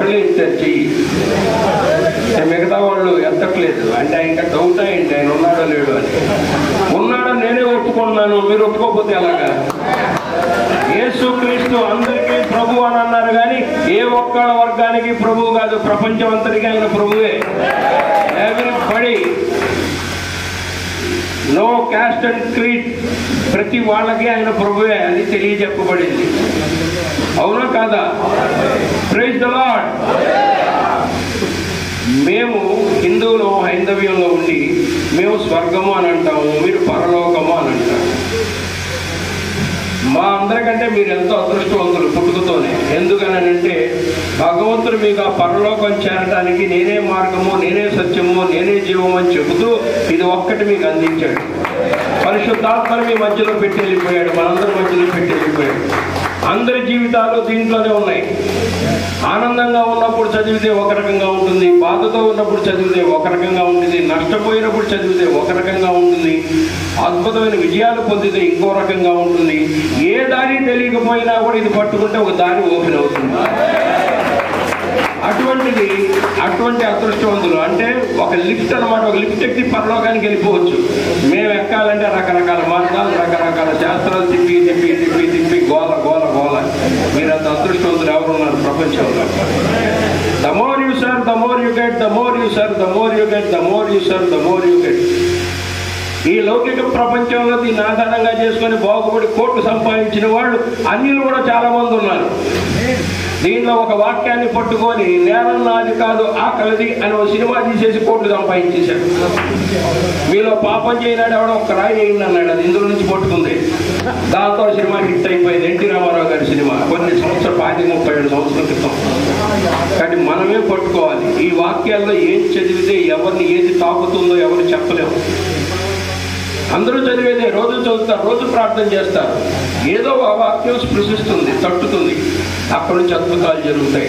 ఒక్కళ్ళే ఇచ్చారు చెయ్యి అంటే మిగతా వాళ్ళు ఎత్తట్లేదు అంటే ఇంకా డౌట్ అయింది ఆయన ఉన్నాడో లేడో అని ఉన్నాడో నేనే ఒప్పుకున్నాను మీరు ఒప్పుకోకపోతే ఎలాగా యేసు క్రీస్తు అందరికీ ప్రభు అని అన్నారు కానీ ఏ ఒక్క వర్గానికి ప్రభువు కాదు ప్రపంచం అంతటికీ ఆయన ప్రభువే ఎవరి నో క్యాస్ట్ అండ్ క్రీడ్ ప్రతి వాళ్ళకి ఆయన ప్రభువే అని తెలియజెప్పబడింది అవునా కాదా ప్రైజ్ ద లాడ్ మేము హిందువులు హైందవ్యంలో ఉండి మేము స్వర్గము అని అంటాము మీరు పరలోకము అని అంటాము మా అందరికంటే మీరు ఎంతో అదృష్టవంతులు పుట్టుకతోనే ఎందుకనంటే భగవంతుడు మీకు ఆ పరలోకం చేరడానికి నేనే మార్గము నేనే సత్యము నేనే జీవము అని చెబుతూ ఇది ఒక్కటి మీకు అందించాడు పరిశుద్ధాత్మను మీ మధ్యలో పెట్టి వెళ్ళిపోయాడు మనందరి మధ్యలో పెట్టి వెళ్ళిపోయాడు అందరి జీవితాలు దీంట్లోనే ఉన్నాయి ఆనందంగా ఉన్నప్పుడు చదివితే ఒక రకంగా ఉంటుంది బాధతో ఉన్నప్పుడు చదివితే ఒక రకంగా ఉంటుంది నష్టపోయినప్పుడు చదివితే ఒక రకంగా ఉంటుంది అద్భుతమైన విజయాలు పొందితే ఇంకో రకంగా ఉంటుంది ఏ దారి తెలియకపోయినా కూడా ఇది పట్టుకుంటే ఒక దారి ఓపెన్ అవుతుంది అటువంటిది అటువంటి అదృష్టవంతులు అంటే ఒక లిఫ్ట్ అన్నమాట ఒక లిఫ్ట్ ఎక్కి పరలోకానికి వెళ్ళిపోవచ్చు మేము ఎక్కాలంటే రకరకాల మార్గాలు రకరకాల శాస్త్రాలు తిప్పి తిప్పి తిప్పి తిప్పి గోల గోల గోల మీరంత అదృష్టవంతులు ఎవరు ఉన్నారు ప్రపంచంలో the more you serve the more you get the more you serve the more you get the more you serve the more you get ఈ లౌకిక ప్రపంచంలో దీన్ని ఆధారంగా చేసుకొని బాగుపడి కోట్లు సంపాదించిన వాళ్ళు అన్యులు కూడా చాలా మంది ఉన్నారు దీనిలో ఒక వాక్యాన్ని పట్టుకొని నేరం నాది కాదు ఆకలిది అని ఒక సినిమా తీసేసి కోట్లు సంపాదించేశాడు మీలో పాపం చేయనాడు ఎవడో ఒక్క రాయి వేయండి అన్నాడు అది ఇందులో నుంచి పట్టుకుంది దాంతో సినిమా హిట్ అయిపోయింది ఎన్టీ రామారావు గారి సినిమా కొన్ని సంవత్సరాలు పాతి ముప్పై ఏడు సంవత్సరాల క్రితం కాబట్టి మనమే పట్టుకోవాలి ఈ వాక్యాల్లో ఏం చదివితే ఎవరిని ఏది తాకుతుందో ఎవరు చెప్పలేము అందరూ చదివేదే రోజు చదువుతారు రోజు ప్రార్థన చేస్తారు ఏదో ఆ వాక్యం స్పృశిస్తుంది తట్టుతుంది అక్కడి నుంచి అద్భుతాలు జరుగుతాయి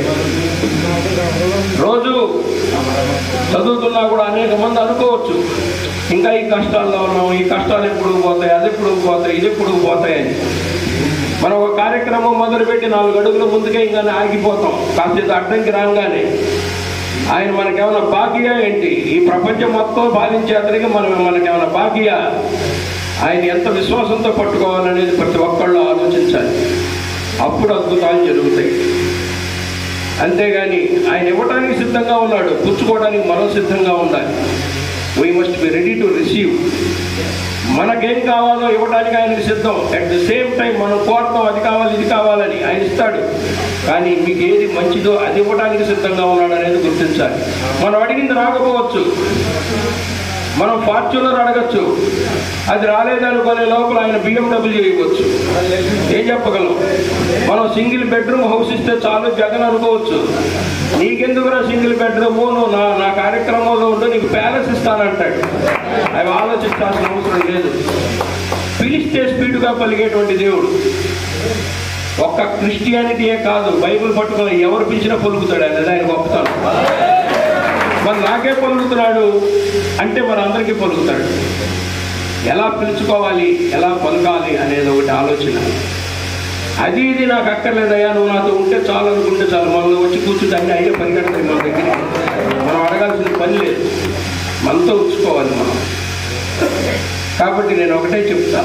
రోజు చదువుతున్నా కూడా అనేక మంది అనుకోవచ్చు ఇంకా ఈ కష్టాల్లో ఉన్నాం ఈ కష్టాలు ఎప్పుడు పోతాయి అది ఎప్పుడు పోతాయి ఇది ఎప్పుడు పోతాయి అని మనం ఒక కార్యక్రమం మొదలుపెట్టి నాలుగు అడుగుల ముందుకే ఇంకా ఆగిపోతాం కాసేపు అడ్డంకి రాగానే ఆయన మనకేమైనా బాకీయా ఏంటి ఈ ప్రపంచం మొత్తం పాలించే అతనికి మనం మనకేమైనా బాకీయా ఆయన ఎంత విశ్వాసంతో పట్టుకోవాలనేది ప్రతి ఒక్కళ్ళు ఆలోచించాలి అప్పుడు అద్భుతాలు జరుగుతాయి అంతేగాని ఆయన ఇవ్వడానికి సిద్ధంగా ఉన్నాడు పుచ్చుకోవడానికి మనం సిద్ధంగా ఉండాలి we must be ready to receive మనకేం కావాలో ఇవ్వడానికి ఆయనకి సిద్ధం అట్ ద సేమ్ టైం మనం కోరతాం అది కావాలి ఇది కావాలని ఆయన ఇస్తాడు కానీ మీకు ఏది మంచిదో అది ఇవ్వడానికి సిద్ధంగా ఉన్నాడు అనేది గుర్తించాలి మనం అడిగింది రాకపోవచ్చు మనం ఫార్చునర్ అడగచ్చు అది రాలేదనుకునే లోపల ఆయన బిఎండబ్ల్యూ ఇవ్వచ్చు ఏం చెప్పగలం మనం సింగిల్ బెడ్రూమ్ హౌస్ ఇస్తే చాలు జగన్ అనుకోవచ్చు నీకెందుకురా సింగిల్ బెడ్రూమ్ నువ్వు నా నా కార్యక్రమంలో ఉండు నీకు ప్యాలెస్ ఇస్తానంటాడు అవి ఆలోచించాల్సిన అవసరం లేదు పిలిస్తే స్పీడ్గా పలిగేటువంటి దేవుడు ఒక్క క్రిస్టియానిటీయే కాదు బైబిల్ పట్టుకుని ఎవరు పిలిచినా పలుకుతాడు ఆయన ఆయన గొప్పతనం మరి నాకే పలుకుతున్నాడు అంటే మరి అందరికీ పలుకుతాడు ఎలా పిలుచుకోవాలి ఎలా పలకాలి అనేది ఒకటి ఆలోచన అది ఇది నాకు అక్కర్లేదయ్యా నువ్వు నాతో ఉంటే చాలు అనుకుంటే చాలు మనం వచ్చి కూర్చుంటే అన్ని అయ్యే పరిగెడతాయి మన దగ్గర మనం అడగాల్సిన పని లేదు మనతో ఉంచుకోవాలి మనం కాబట్టి నేను ఒకటే చెప్తా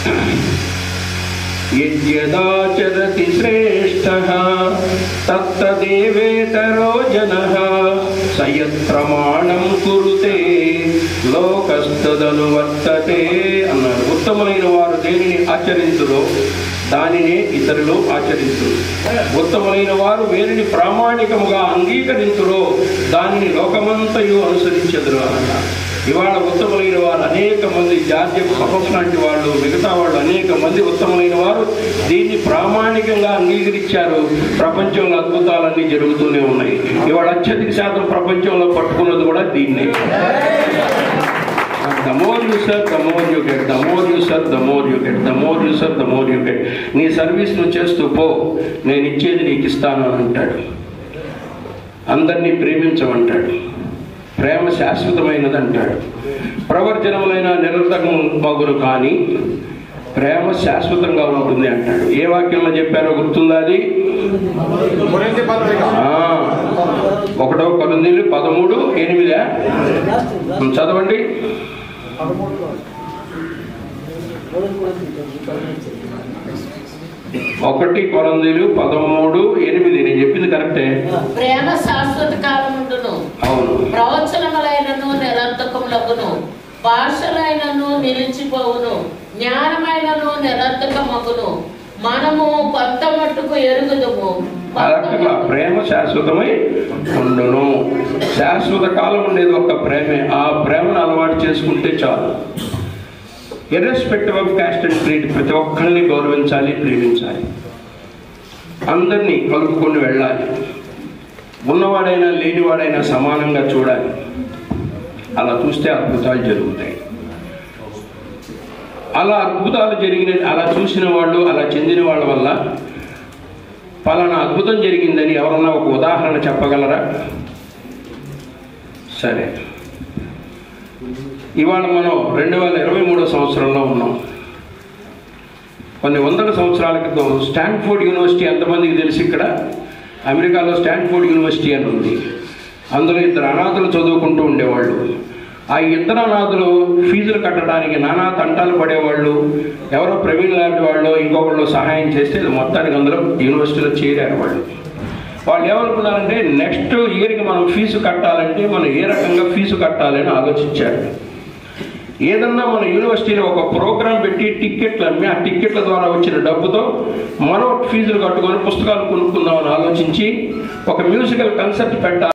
యద్యదాచరతి శ్రేష్ఠ తత్తదేవేతరో జన సయత్ ప్రమాణం కురుతే లోకస్తదను వర్తతే అన్నారు ఉత్తములైన వారు దేనిని ఆచరించురో దానినే ఇతరులు ఆచరించురు ఉత్తములైన వారు వేరిని ప్రామాణికముగా అంగీకరించురో దానిని లోకమంతయు అనుసరించెదరు అన్నారు ఇవాళ ఉత్తములైన వారు అనేక మంది జాతీయ సభస్ లాంటి వాళ్ళు మిగతా వాళ్ళు అనేక మంది ఉత్తములైన వారు దీన్ని ప్రామాణికంగా అంగీకరించారు ప్రపంచంలో అద్భుతాలన్నీ జరుగుతూనే ఉన్నాయి ఇవాళ అత్యధిక శాతం ప్రపంచంలో పట్టుకున్నది కూడా దీన్నే the more you serve the more you get the more you serve the more you get the more you serve the more you get నీ సర్వీస్ నువ్వు చేస్తూ పో నేను ఇచ్చేది నీకు ఇస్తాను అని అంటాడు అందరినీ ప్రేమించమంటాడు ప్రేమ శాశ్వతమైనది అంటాడు ప్రవర్జనములైన నిరర్ధకం మగురు కానీ ప్రేమ శాశ్వతంగా ఉంటుంది అంటాడు ఏ వాక్యంలో చెప్పారో గుర్తుందా అది కొరింథీ పత్రిక ఆ, ఒకటో కొరింథీయులు పదమూడు ఎనిమిదా చదవండి ఒకటి కొరందీలు పదమూడు ఎనిమిది నేను చెప్పింది కరెక్టే ప్రేమ శాశ్వత కాలముండును అవును ప్రవచనములైనను నిరర్థకములగును భాషలైనను నిలిచిపోవును జ్ఞానమైనను నిరర్థకమగును మనము కొంత మట్టుకు ఎరుగుదుము అలాంటిగా ప్రేమ శాశ్వతమై ఉండును శాశ్వత కాలం ఉండేది ఒక ప్రేమే ఆ ప్రేమను అలవాటు చేసుకుంటే చాలు irrespective of caste and creed ప్రతి ఒక్కరిని గౌరవించాలి ప్రేమించాలి అందరినీ కలుపుకొని వెళ్ళాలి ఉన్నవాడైనా లేనివాడైనా సమానంగా చూడాలి అలా చూస్తే అద్భుతాలు జరుగుతాయి అలా అద్భుతాలు జరిగిన అలా చూసిన వాళ్ళు అలా చెందిన వాళ్ళ వల్ల పలానా అద్భుతం జరిగిందని ఎవరన్నా ఒక ఉదాహరణ చెప్పగలరా సరే ఇవాళ మనం రెండు వేల ఇరవై మూడో సంవత్సరంలో ఉన్నాం కొన్ని వందల సంవత్సరాల క్రితం స్టాన్ఫోర్డ్ యూనివర్సిటీ ఎంతమందికి తెలిసి ఇక్కడ అమెరికాలో స్టాన్ఫోర్డ్ యూనివర్సిటీ అని ఉంది అందులో ఇద్దరు అనాథులు చదువుకుంటూ ఉండేవాళ్ళు ఆ ఇద్దరు అనాథులు ఫీజులు కట్టడానికి నానా తంటాలు పడేవాళ్ళు ఎవరో ప్రవీణ్ లాంటి వాళ్ళు ఇంకొకళ్ళు సహాయం చేస్తే ఇది మొత్తానికి అందులో యూనివర్సిటీలో చేరారు వాళ్ళు వాళ్ళు ఏమనుకున్నారంటే నెక్స్ట్ ఇయర్కి మనం ఫీజు కట్టాలంటే మనం ఏ రకంగా ఫీజు కట్టాలని ఆలోచించారు ఏదన్నా మన యూనివర్సిటీలో ఒక ప్రోగ్రాం పెట్టి టిక్కెట్లు అమ్మి ఆ టిక్కెట్ల ద్వారా వచ్చిన డబ్బుతో మనం ఫీజులు కట్టుకొని పుస్తకాలు కొనుక్కుందామని ఆలోచించి ఒక మ్యూజికల్ కన్సెప్ట్ పెట్టాలి